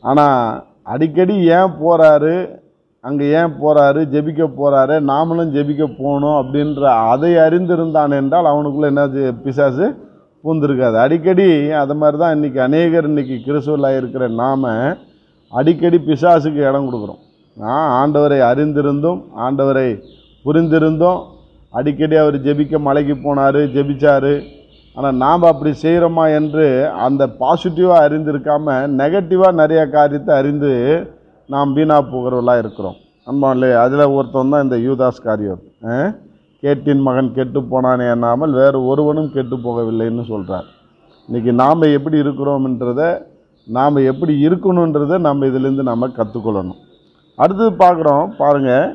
ஆனால் அடிக்கடி ஏன் போகிறாரு அங்கே ஏன் போகிறாரு ஜெபிக்க போகிறாரு நாமளும் ஜெபிக்க போகணும் அப்படின்ற அதை அறிந்திருந்தான் என்றால் அவனுக்குள்ளே என்ன செ- பிசாசு பூந்திருக்காது அடிக்கடி அது மாதிரி தான் இன்றைக்கி அநேகர் இன்றைக்கி கிறிஸ்துவலாக இருக்கிற நாம அடிக்கடி பிசாசுக்கு இடம் கொடுக்குறோம் நான் ஆண்டவரை அறிந்திருந்தும் ஆண்டவரை புரிந்திருந்தும் அடிக்கடி அவர் ஜெபிக்க மலைக்கு போனார் ஜெபிச்சாரு ஆனால் நாம் அப்படி செய்கிறோமா என்று அந்த பாசிட்டிவாக அறிந்திருக்காம நெகட்டிவாக நிறைய காரியத்தை அறிந்து நாம் வீணா போகிறவர்களாக இருக்கிறோம் அன்பாலே அதில் ஒருத்தன் தான் இந்த யூதாஸ் காரியம் கேட்டின் மகன் கெட்டு போனானே என்னாமல் வேறு ஒருவனும் கெட்டு போகவில்லைன்னு சொல்கிறார் இன்றைக்கி நாம் எப்படி இருக்கிறோம்ன்றத நாம் எப்படி இருக்கணுன்றதை நம்ம இதிலேருந்து நம்ம கற்றுக்கொள்ளணும் அடுத்தது பார்க்குறோம் பாருங்கள்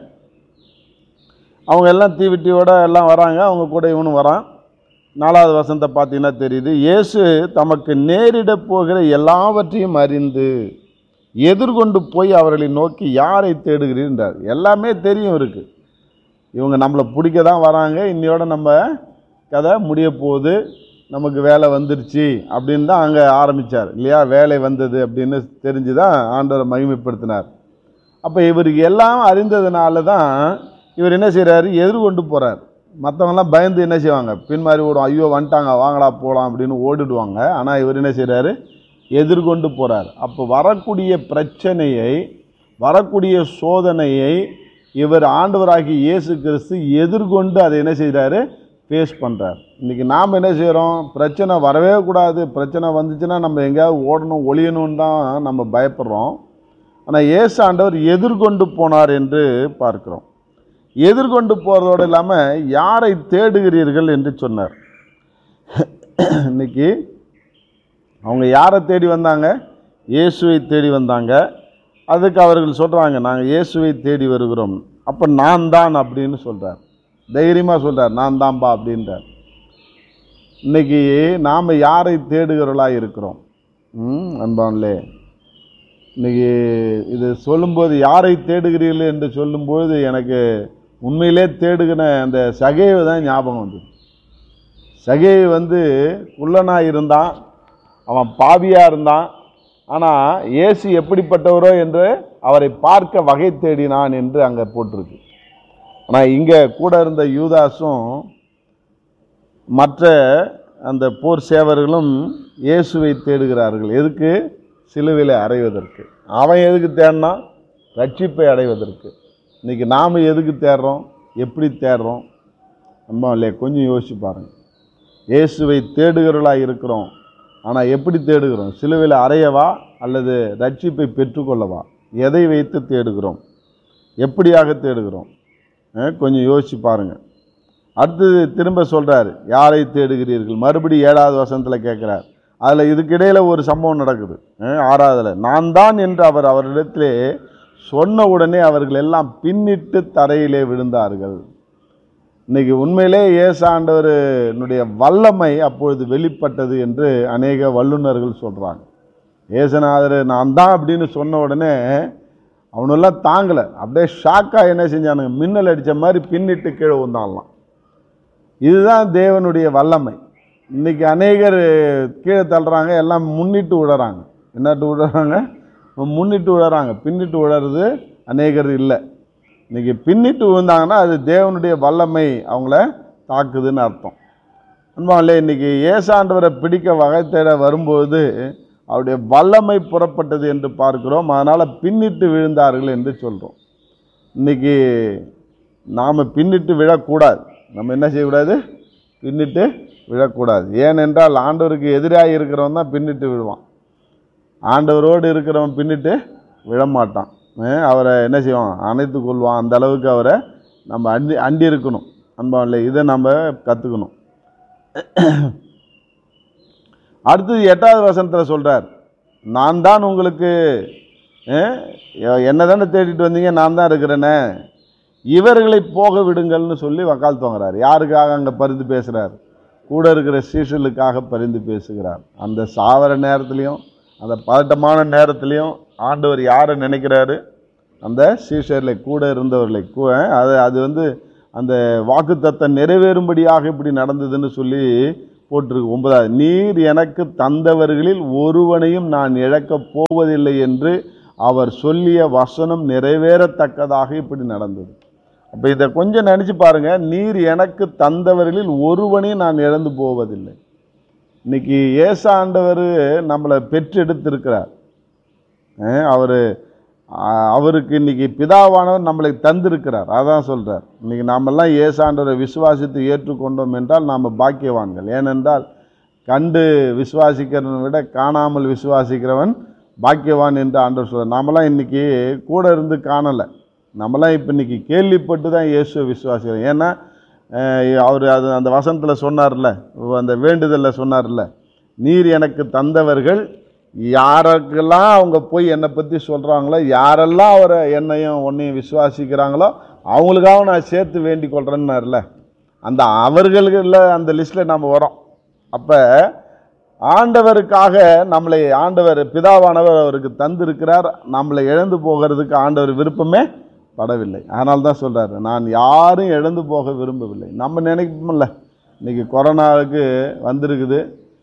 அவங்க எல்லாம் தீவிட்டியோட எல்லாம் வராங்க அவங்க கூட இவனும் வரான் நாலாவது வசனத்தை பார்த்தீங்கன்னா தெரியுது இயேசு தமக்கு நேரிட போகிற எல்லாவற்றையும் அறிந்து எதிர்கொண்டு போய் அவர்களை நோக்கி யாரை தேடுகிறீன்றார் எல்லாமே தெரியும் இருக்கு இவங்க நம்மளை பிடிக்க தான் வராங்க இன்னையோட நம்ம கதை முடிய போகுது நமக்கு வேலை வந்துருச்சு அப்படின்னு தான் அங்கே ஆரம்பித்தார் இல்லையா வேலை வந்தது அப்படின்னு தெரிஞ்சு தான் ஆண்டவரை மகிமைப்படுத்தினார் அப்போ இவருக்கு எல்லாம் அறிந்ததுனால தான் இவர் என்ன செய்கிறாரு எதிர்கொண்டு போகிறார் மற்றவங்கலாம் பயந்து என்ன செய்வாங்க பின்மாறி ஓடும் ஐயோ வந்துட்டாங்க வாங்கடா போகலாம் அப்படின்னு ஓடிடுவாங்க ஆனால் இவர் என்ன செய்கிறாரு எதிர்கொண்டு போகிறார் அப்போ வரக்கூடிய பிரச்சனையை வரக்கூடிய சோதனையை இவர் ஆண்டவராகி இயேசு கிறிஸ்து எதிர்கொண்டு அதை என்ன செய்கிறாரு ஃபேஸ் பண்ணுறார் இன்றைக்கி நாம் என்ன செய்கிறோம் பிரச்சனை வரவே கூடாது பிரச்சனை வந்துச்சுன்னா நம்ம எங்கேயாவது ஓடணும் ஒளியணும்னு தான் நம்ம பயப்படுறோம் ஆனால் இயேசு ஆண்டவர் எதிர்கொண்டு போனார் என்று பார்க்கிறோம் எதிர்கொண்டு போகிறதோடு இல்லாமல் யாரை தேடுகிறீர்கள் என்று சொன்னார் இன்னைக்கு அவங்க யாரை தேடி வந்தாங்க இயேசுவை தேடி வந்தாங்க அதுக்கு அவர்கள் சொல்கிறாங்க நாங்கள் இயேசுவை தேடி வருகிறோம் அப்போ நான் தான் அப்படின்னு சொல்கிறார் தைரியமாக சொல்கிறார் நான் தான்பா அப்படின்றார் இன்னைக்கு நாம் யாரை தேடுகிறவர்களாக இருக்கிறோம் ம் அன்பான்லே இன்னைக்கு இது சொல்லும்போது யாரை தேடுகிறீர்கள் என்று சொல்லும்போது எனக்கு உண்மையிலே தேடுகிற அந்த சகைவை தான் ஞாபகம் வந்தது சகையை வந்து குள்ளனாக இருந்தான் அவன் பாவியாக இருந்தான் ஆனால் இயேசு எப்படிப்பட்டவரோ என்று அவரை பார்க்க வகை தேடினான் என்று அங்கே போட்டிருக்கு ஆனால் இங்கே கூட இருந்த யூதாஸும் மற்ற அந்த போர் சேவர்களும் இயேசுவை தேடுகிறார்கள் எதுக்கு சிலுவையில் அடைவதற்கு அவன் எதுக்கு தேடினான் ரட்சிப்பை அடைவதற்கு இன்றைக்கி நாம் எதுக்கு தேடுறோம் எப்படி தேடுறோம் நம்ம இல்லையா கொஞ்சம் யோசிச்சு பாருங்கள் இயேசுவை தேடுகிறவர்களாக இருக்கிறோம் ஆனால் எப்படி தேடுகிறோம் சிலுவையில் அறையவா அல்லது ரட்சிப்பை பெற்றுக்கொள்ளவா எதை வைத்து தேடுகிறோம் எப்படியாக தேடுகிறோம் அஹ், கொஞ்சம் யோசிச்சு பாருங்கள் அடுத்தது திரும்ப சொல்கிறார் யாரை தேடுகிறீர்கள் மறுபடி ஏழாவது வசனத்தில் கேட்குறார் அதில் இதுக்கிடையில் ஒரு சம்பவம் நடக்குது அஹ், ஆறாவதுல நான் தான் என்று அவர் அவரிடத்திலே சொன்ன உடனே அவர்கள் எல்லாம் பின்னிட்டு தரையிலே விழுந்தார்கள் இன்னைக்கு உண்மையிலே ஏசாண்டவருடைய வல்லமை அப்பொழுது வெளிப்பட்டது என்று அநேக வல்லுநர்கள் சொல்கிறாங்க ஏசுநாதர் நான் தான் அப்படின்னு சொன்ன உடனே அவனெல்லாம் தாங்கலை அப்படியே ஷாக்காக என்ன செஞ்சானுங்க மின்னல் அடித்த மாதிரி பின்னிட்டு கீழே வந்தாங்களாம் இதுதான் தேவனுடைய வல்லமை இன்னைக்கு அநேகர் கீழே தள்ளுறாங்க எல்லாம் முன்னிட்டு விடுறாங்க என்னட்டு விடுறாங்க முன்னிட்டு விடுறாங்க பின்னிட்டு விடுறது அநேகர் இல்லை இன்னைக்கு பின்னிட்டு விழுந்தாங்கன்னா அது தேவனுடைய வல்லமை அவங்கள தாக்குதுன்னு அர்த்தம் அன்பாவிலே இன்னைக்கு ஏசாண்டவரை பிடிக்க வகை தேட வரும்போது அவருடைய வல்லமை புறப்பட்டது என்று பார்க்கிறோம் அதனால் பின்னிட்டு விழுந்தார்கள் என்று சொல்கிறோம் இன்னைக்கு நாம் பின்னிட்டு விழக்கூடாது நம்ம என்ன செய்யக்கூடாது பின்னிட்டு விழக்கூடாது ஏனென்றால் ஆண்டவருக்கு எதிராக இருக்கிறவன் தான் பின்னிட்டு விழுவான் ஆண்டவரோடு இருக்கிறவன் பின்னிட்டு விழமாட்டான் அஹ் அவரை என்ன செய்வான் அணைத்து கொள்வான் அந்த அளவுக்கு அவரை நம்ம அண்டி அண்டி இருக்கணும் அன்பா இல்லை இதை நம்ம கற்றுக்கணும் அடுத்தது எட்டாவது வசனத்தில் சொல்கிறார் நான் தான் உங்களுக்கு என்ன தானே தேடிட்டு வந்தீங்க நான் தான் இருக்கிறேனே இவர்களை போக விடுங்கள்னு சொல்லி வக்கால் தோங்குறார் யாருக்காக அங்கே பரிந்து பேசுகிறார் கூட இருக்கிற சீசலுக்காக பரிந்து பேசுகிறார் அந்த சாவர நேரத்துலையும் அந்த பதட்டமான நேரத்துலையும் ஆண்டவர் யாரை நினைக்கிறாரு அந்த சீஷர்களை கூட இருந்தவர்களை கூ- அது அது வந்து அந்த வாக்குத்தத்தம் நிறைவேறும்படியாக இப்படி நடந்ததுன்னு சொல்லி போட்டிருக்கு ஒன்பதாவது நீர் எனக்கு தந்தவர்களில் ஒருவனையும் நான் இழக்கப் போவதில்லை என்று அவர் சொல்லிய வசனம் நிறைவேறத்தக்கதாக இப்படி நடந்தது அப்போ இதை கொஞ்சம் நினச்சி பாருங்க நீர் எனக்கு தந்தவர்களில் ஒருவனையும் நான் இழந்து போவதில்லை இன்னைக்கு ஏசாண்டவர் நம்மளை பெற்றெடுத்திருக்கிறார் அவர் அவருக்கு இன்னைக்கு பிதாவானவர் நம்மளை தந்திருக்கிறார் அதான் சொல்றார் இன்னைக்கு நாமெல்லாம் ஏசாண்டவரை விசுவாசித்து ஏற்றுக்கொண்டோம் என்றால் நாம் பாக்கியவான்கள் ஏனென்றால் கண்டு விசுவாசிக்கிறவனை விட காணாமல் விசுவாசிக்கிறவன் பாக்கியவான் என்று ஆண்டவர் சொல்றார் நாமெல்லாம் இன்னைக்கு கூட இருந்து காணலை நம்மலாம் இப்போ இன்னைக்கு கேள்விப்பட்டு தான் இயேசுவை விசுவாசிக்கிறோம் ஏன்னா அவர் அது அந்த வசனத்தில் சொன்னார்ல அந்த வேண்டுதலில் சொன்னார்ல நீர் எனக்கு தந்தவர்கள் யாருக்கெல்லாம் அவங்க போய் என்னை பற்றி சொல்கிறாங்களோ யாரெல்லாம் அவரை என்னையும் உன்னையும் விசுவாசிக்கிறாங்களோ அவங்களுக்காக நான் சேர்த்து வேண்டிக் கொள்கிறேன்னார்ல அந்த அவர்களில் அந்த லிஸ்ட்டில் நம்ம வரோம் அப்போ ஆண்டவருக்காக நம்மளை ஆண்டவர் பிதாவானவர் அவருக்கு தந்திருக்கிறார் நம்மளை இழந்து போகிறதுக்கு ஆண்டவர் விருப்பமே படவில்லை அதனால தான் சொல்கிறாரு நான் யாரும் இழந்து போக விரும்பவில்லை நம்ம நினைப்போம்ல இன்றைக்கி கொரோனாவுக்கு வந்திருக்குது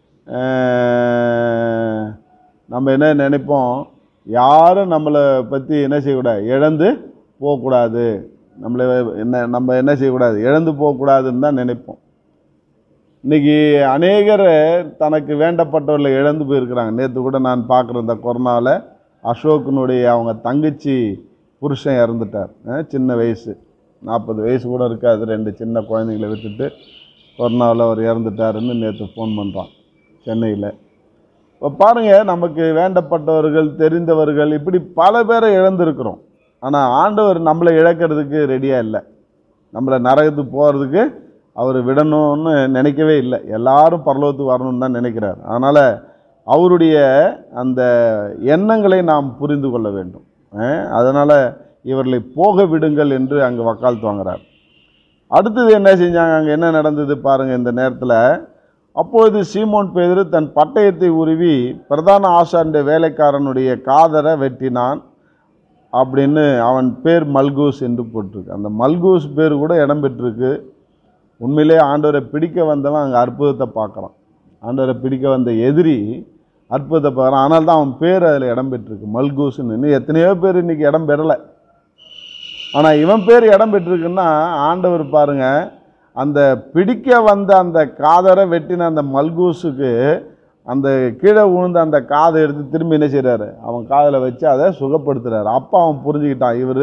அஹ், நம்ம என்ன நினைப்போம் யாரும் நம்மளை பற்றி என்ன செய்யக்கூடாது இழந்து போகக்கூடாது நம்மளை என்ன நம்ம என்ன செய்யக்கூடாது இழந்து போகக்கூடாதுன்னு தான் நினைப்போம் இன்னைக்கு அநேகர் தனக்கு வேண்டப்பட்டவர்களை இழந்து போயிருக்கிறாங்க நேற்று கூட நான் பார்க்குற இந்த கொரோனாவில் அசோக்கினுடைய அவங்க தங்கச்சி புருஷன் இறந்துட்டார் அஹ் சின்ன வயசு நாற்பது வயசு கூட இருக்காது ரெண்டு சின்ன குழந்தைங்களை விட்டுட்டு கொரோனாவில் அவர் இறந்துட்டாருன்னு நேற்று ஃபோன் பண்ணுறான் சென்னையில் இப்போ பாருங்கள் நமக்கு வேண்டப்பட்டவர்கள் தெரிந்தவர்கள் இப்படி பல பேரை இழந்திருக்கிறோம் ஆனால் ஆண்டவர் நம்மளை இழக்கிறதுக்கு ரெடியாக இல்லை நம்மளை நரகத்துக்கு போகிறதுக்கு அவர் விடணும்னு நினைக்கவே இல்லை எல்லாரும் பரலோகத்துக்கு வரணும்னு தான் நினைக்கிறார் அதனால் அவருடைய அந்த எண்ணங்களை நாம் புரிந்து கொள்ள வேண்டும் அதனால் இவர்களை போக விடுங்கள் என்று அங்கே வக்காலத்து வாங்குறார் அடுத்தது என்ன செஞ்சாங்க அங்கே என்ன நடந்தது பாருங்கள் இந்த நேரத்தில் அப்பொழுது சீமோன் பேதுரு தன் பட்டயத்தை உருவி பிரதான ஆசாரிய வேலைக்காரனுடைய காதரை வெட்டினான் அப்படின்னு அவன் பேர் மல்கூஸ் என்று போட்டிருக்கு அந்த மல்கூஸ் பேர் கூட இடம் பெற்றிருக்கு உண்மையிலே ஆண்டவரை பிடிக்க வந்தவன் அங்கே அற்புதத்தை பார்க்குறான் ஆண்டவரை பிடிக்க வந்த எதிரி அற்புதத்தை பார்க்குறான் ஆனால் தான் அவன் பேர் அதில் இடம் பெற்றிருக்கு மல்கூஸ்ன்னு இன்னும் எத்தனையோ பேர் இன்றைக்கி இடம் பெறலை ஆனால் இவன் பேர் இடம் பெற்றிருக்குன்னா ஆண்டவர் பாருங்க அந்த பிடிக்க வந்த அந்த காதரை வெட்டின அந்த மல்கூஸுக்கு அந்த கீழே விழுந்த அந்த காதை எடுத்து திரும்பி என்ன செய்கிறாரு அவன் காதில் வச்சு அதை சுகப்படுத்துறாரு அப்போ அவன் புரிஞ்சுக்கிட்டான் இவர்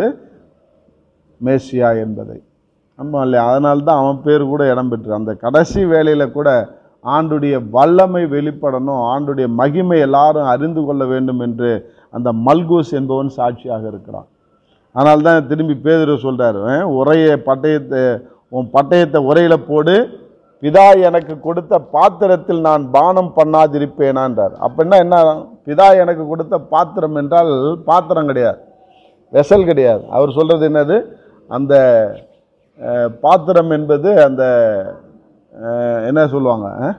மேசியா என்பதை ஆமாம் இல்லையா அதனால தான் அவன் பேர் கூட இடம் பெற்று அந்த கடைசி வேலையில் கூட ஆண்டுடைய வல்லமை வெளிப்படணும் ஆண்டுடைய மகிமை எல்லாரும் அறிந்து கொள்ள வேண்டும் என்று அந்த மல்கூஸ் என்பவன் சாட்சியாக இருக்கிறான் அதனால தான் திரும்பி பேதுரு சொல்கிறார் உரையை பட்டயத்தை உன் பட்டயத்தை உரையில் போடு பிதா எனக்கு கொடுத்த பாத்திரத்தில் நான் பானம் பண்ணாதிருப்பேனான்றார் அப்படின்னா என்ன பிதா எனக்கு கொடுத்த பாத்திரம் என்றால் பாத்திரம் கிடையாது வெசல் கிடையாது அவர் சொல்கிறது என்னது அந்த அஹ், பாத்திரம் என்பது அந்த அஹ், என்ன சொல்லுவாங்க அஹ்?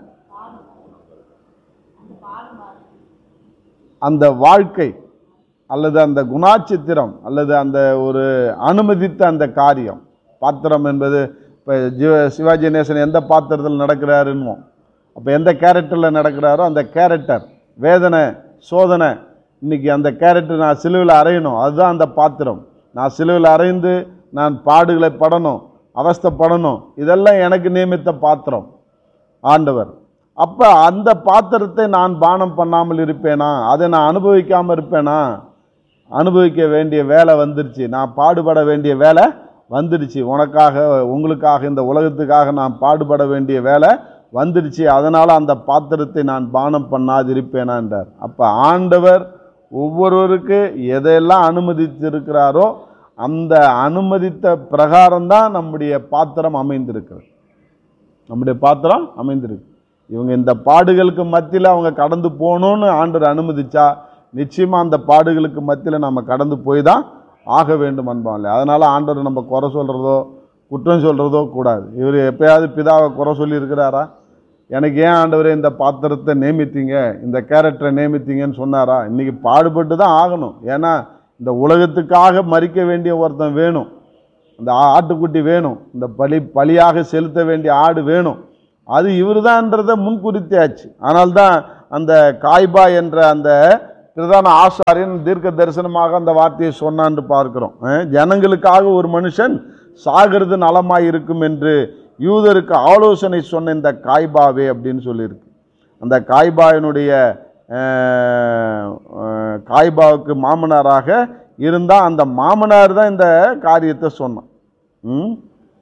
அந்த வாழ்க்கை அல்லது அந்த குணாச்சித்திரம் அல்லது அந்த ஒரு அனுமதித்த அந்த காரியம் பாத்திரம் என்பது இப்போ ஜீவ சிவாஜி கணேசன் எந்த பாத்திரத்தில் நடக்கிறாருன்னு அப்போ எந்த கேரக்டரில் நடக்கிறாரோ அந்த கேரக்டர் வேதனை சோதனை இன்னைக்கு அந்த கேரக்டர் நான் சிலுவையில் அறையணும் அதுதான் அந்த பாத்திரம் நான் சிலுவையில் அறைந்து நான் பாடுகளை படணும் அவஸ்தைப்படணும் இதெல்லாம் எனக்கு நியமித்த பாத்திரம் ஆண்டவர் அப்போ அந்த பாத்திரத்தை நான் பானம் பண்ணாமல் இருப்பேனா அதை நான் அனுபவிக்காமல் இருப்பேனா அனுபவிக்க வேண்டிய வேலை வந்துருச்சு நான் பாடுபட வேண்டிய வேலை வந்துடுச்சு உனக்காக உங்களுக்காக இந்த உலகத்துக்காக நான் பாடுபட வேண்டிய வேலை வந்துடுச்சு அதனால் அந்த பாத்திரத்தை நான் பானம் பண்ணாதிருப்பேனான்றார் அப்போ ஆண்டவர் ஒவ்வொருவருக்கு எதையெல்லாம் அனுமதித்திருக்கிறாரோ அந்த அனுமதித்த பிரகாரம்தான் நம்முடைய பாத்திரம் அமைந்திருக்கிறது நம்முடைய பாத்திரம் அமைந்திருக்கு இவங்க இந்த பாடுகளுக்கு மத்தியில் அவங்க கடந்து போகணும்னு ஆண்டவர் அனுமதிச்சா நிச்சயமாக அந்த பாடுகளுக்கு மத்தியில் நம்ம கடந்து போய் தான் ஆக வேண்டும் அன்பாங்களே அதனால் ஆண்டவர் நம்ம குறை சொல்கிறதோ குற்றம் சொல்கிறதோ கூடாது இவர் எப்பயாவது பிதாவை குறை சொல்லியிருக்கிறாரா எனக்கு ஏன் ஆண்டவரே இந்த பாத்திரத்தை நியமித்தீங்க இந்த கேரக்டரை நியமித்தீங்கன்னு சொன்னாரா இன்றைக்கி பாடுபட்டு தான் ஆகணும் ஏன்னா இந்த உலகத்துக்காக மறிக்க வேண்டிய ஒருத்தன் வேணும் இந்த ஆ- ஆட்டுக்குட்டி வேணும் இந்த பலி பலியாக செலுத்த வேண்டிய ஆடு வேணும் அது இவர்தான்றதை முன்குறித்தாச்சு ஆனால்தான் அந்த காய்பா என்ற அந்த பிரதான ஆசாரியன் தீர்க்க தரிசனமாக அந்த வார்த்தையை சொன்னான்னு பார்க்கிறோம் அஹ், ஜனங்களுக்காக ஒரு மனுஷன் சாகிறது நலமாய் இருக்கும் என்று யூதருக்கு ஆலோசனை சொன்ன இந்த காய்பாவே அப்படின்னு சொல்லியிருக்கு அந்த காய்பாவினுடைய அஹ், அஹ், காய்பாவுக்கு மாமனாராக இருந்தால் அந்த மாமனார் தான் இந்த காரியத்தை சொன்னான் ம்?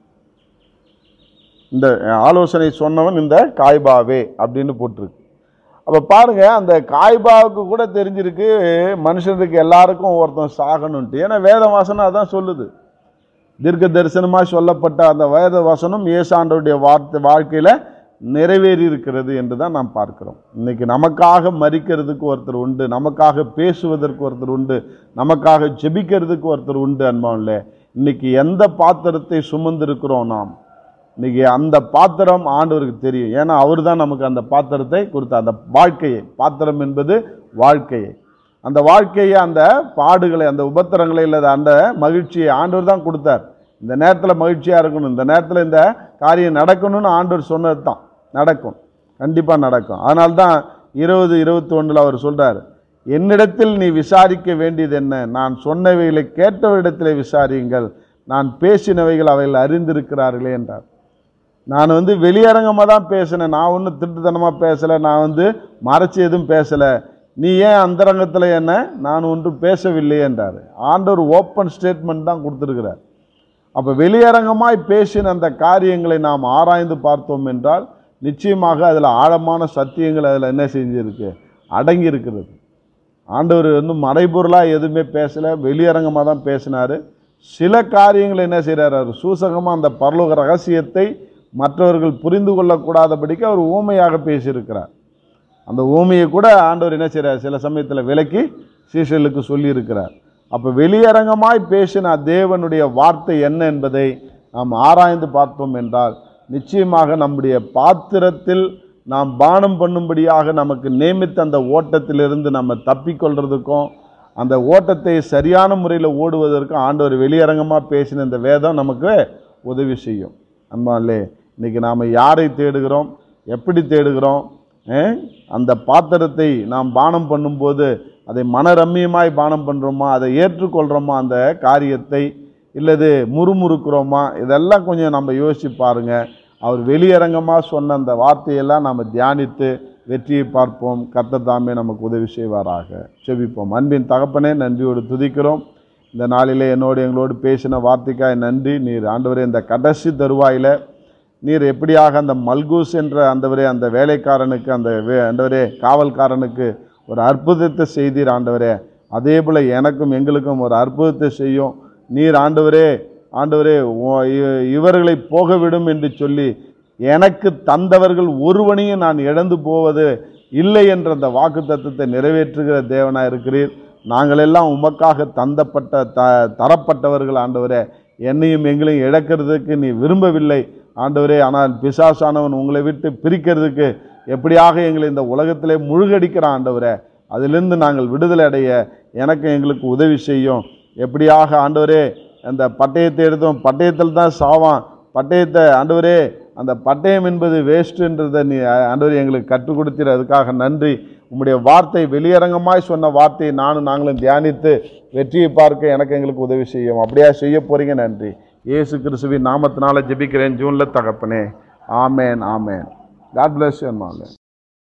இந்த ஆலோசனை சொன்னவன் இந்த காய்பாவே அப்படின்னு போட்டிருக்கு அப்போ பாருங்க அந்த காய்பாவுக்கு கூட தெரிஞ்சிருக்கு மனுஷனுக்கு எல்லாருக்கும் ஒருத்தன் சாகணுன்ட்டு ஏன்னா வேத வாசனம் அதான் சொல்லுது தீர்க்க தரிசனமாக சொல்லப்பட்ட அந்த வேத வசனம் இயேசாண்டவருடைய வார்த்தை வாழ்க்கையில் நிறைவேறி இருக்கிறது என்று தான் நாம் பார்க்கிறோம் இன்னைக்கு நமக்காக மறிக்கிறதுக்கு ஒருத்தர் உண்டு நமக்காக பேசுவதற்கு ஒருத்தர் உண்டு நமக்காக ஜெபிக்கிறதுக்கு ஒருத்தர் உண்டு அன்பாவில் இன்னைக்கு எந்த பாத்திரத்தை சுமந்திருக்கிறோம் நாம் இன்னைக்கு அந்த பாத்திரம் ஆண்டவருக்கு தெரியும் ஏன்னா அவர் தான் நமக்கு அந்த பாத்திரத்தை கொடுத்தார் அந்த வாழ்க்கையை பாத்திரம் என்பது வாழ்க்கையை அந்த வாழ்க்கையை அந்த பாடுகளை அந்த உபத்திரங்களை இல்லை அந்த மகிழ்ச்சியை ஆண்டவர் தான் கொடுத்தார் இந்த நேரத்தில் மகிழ்ச்சியாக இருக்கணும் இந்த நேரத்தில் இந்த காரியம் நடக்கணும்னு ஆண்டவர் சொன்னது தான் நடக்கும் கண்டிப்பாக நடக்கும் அதனால தான் இருபது இருபத்தி ஒன்றில் அவர் சொல்கிறார் என்னிடத்தில் நீ விசாரிக்க வேண்டியது என்ன நான் சொன்னவைகளை கேட்டவரிடத்தில் விசாரியுங்கள் நான் பேசினவைகள் அவைகள் அறிந்திருக்கிறார்களே என்றார் நான் வந்து வெளியரங்கமாக தான் பேசினேன் நான் ஒன்றும் திருட்டுத்தனமாக பேசலை நான் வந்து மறைச்சி எதுவும் பேசலை நீ ஏன் அந்தரங்கத்தில் என்ன நான் ஒன்றும் பேசவில்லை என்றார் ஆண்டவர் ஓப்பன் ஸ்டேட்மெண்ட் தான் கொடுத்துருக்கிறார் அப்போ வெளியரங்கமாய் பேசின அந்த காரியங்களை நாம் ஆராய்ந்து பார்த்தோம் என்றால் நிச்சயமாக அதில் ஆழமான சத்தியங்கள் அதில் என்ன செஞ்சிருக்கு அடங்கி இருக்கிறது ஆண்டவர் வந்து மறைபொருளாக எதுவுமே பேசலை வெளியரங்கமாக தான் பேசினார் சில காரியங்களை என்ன செய்கிறார் அவர் சூசகமாக அந்த பரலோக ரகசியத்தை மற்றவர்கள் புரிந்து கொள்ளக்கூடாதபடிக்கு அவர் ஊமையாக பேசியிருக்கிறார் அந்த ஊமையை கூட ஆண்டவர் என்ன செய்கிறார் சில சமயத்தில் விலக்கி சீஷர்களுக்கு சொல்லியிருக்கிறார் அப்போ வெளியரங்கமாய் பேசின தேவனுடைய வார்த்தை என்ன என்பதை நாம் ஆராய்ந்து பார்த்தோம் என்றால் நிச்சயமாக நம்முடைய பாத்திரத்தில் நாம் பானம் பண்ணும்படியாக நமக்கு நியமித்த அந்த ஓட்டத்திலிருந்து நம்ம தப்பிக்கொள்றதுக்கும் அந்த ஓட்டத்தை சரியான முறையில் ஓடுவதற்கும் ஆண்டவர் வெளியரங்கமாக பேசின இந்த வேதம் நமக்கு உதவி செய்யும் அம்மாலே இன்னைக்கு நாம் யாரை தேடுகிறோம் எப்படி தேடுகிறோம் அஹ்? அந்த பாத்திரத்தை நாம் பானம் பண்ணும்போது அதை மனரம்மியமாய் பானம் பண்ணுறோமா அதை ஏற்றுக்கொள்கிறோமா அந்த காரியத்தை இல்லது முறுமுறுக்கிறோமா இதெல்லாம் கொஞ்சம் நம்ம யோசிச்சு பாருங்க அவர் வெளியரங்கமாக சொன்ன அந்த வார்த்தையெல்லாம் நாம் தியானித்து வெற்றியை பார்ப்போம் கர்த்தர் தாமே நமக்கு உதவி செய்வாராக செபிப்போம் அன்பின் தகப்பனே நன்றியோடு துதிக்கிறோம் இந்த நாளிலே என்னோடு எங்களோடு பேசின வார்த்தைக்காய் நன்றி நீர் ஆண்டவரே இந்த கடைசி தருவாயில் நீர் எப்படியாக அந்த மல்கூஸ் என்ற ஆண்டவரே அந்த வேலைக்காரனுக்கு அந்த வே ஆண்டவரே காவல்காரனுக்கு ஒரு அற்புதத்தை செய்தீர் ஆண்டவரே அதே போல் எனக்கும் எங்களுக்கும் ஒரு அற்புதத்தை செய்யும் நீர் ஆண்டவரே ஆண்டவரே உ- இ- இவர்களை போக விடும் என்று சொல்லி எனக்கு தந்தவர்கள் ஒருவனையும் நான் இழந்து போவது இல்லை என்ற அந்த வாக்கு தத்துவத்தை நிறைவேற்றுகிற தேவனாக இருக்கிறீர் நாங்கள் எல்லாம் உமக்காக தந்தப்பட்ட த தரப்பட்டவர்கள் ஆண்டவரே என்னையும் எங்களையும் இழக்கிறதுக்கு நீ விரும்பவில்லை ஆண்டவரே ஆனால் பிசாசானவன் உங்களை விட்டு பிரிக்கிறதுக்கு எப்படியாக எங்களை இந்த உலகத்திலே முழுகடிக்கிறான் ஆண்டவரே அதிலிருந்து நாங்கள் விடுதலை அடைய எனக்கு எங்களுக்கு உதவி செய்யும் எப்படியாக ஆண்டவரே அந்த பட்டயத்தை எடுத்தோம் பட்டயத்தில் தான் சாவான் பட்டயத்தை ஆண்டவரே அந்த பட்டயம் என்பது வேஸ்ட்டுன்றதை நீ ஆண்டவரே எங்களுக்கு கற்றுக் கொடுத்தீர் அதுக்காக நன்றி உம்முடைய வார்த்தை வெளியரங்கமாய் சொன்ன வார்த்தையை நானும் நாங்களும் தியானித்து வெற்றியை பார்க்க எனக்கு எங்களுக்கு உதவி செய்யும் அப்படியா செய்ய போறீங்க நன்றி இயேசு கிறிஸ்துவின் நாமத்தினால ஜெபிக்கிறேன் ஜூனில் தகப்பனே ஆமேன் ஆமேன் காட் பிளஸ் யூ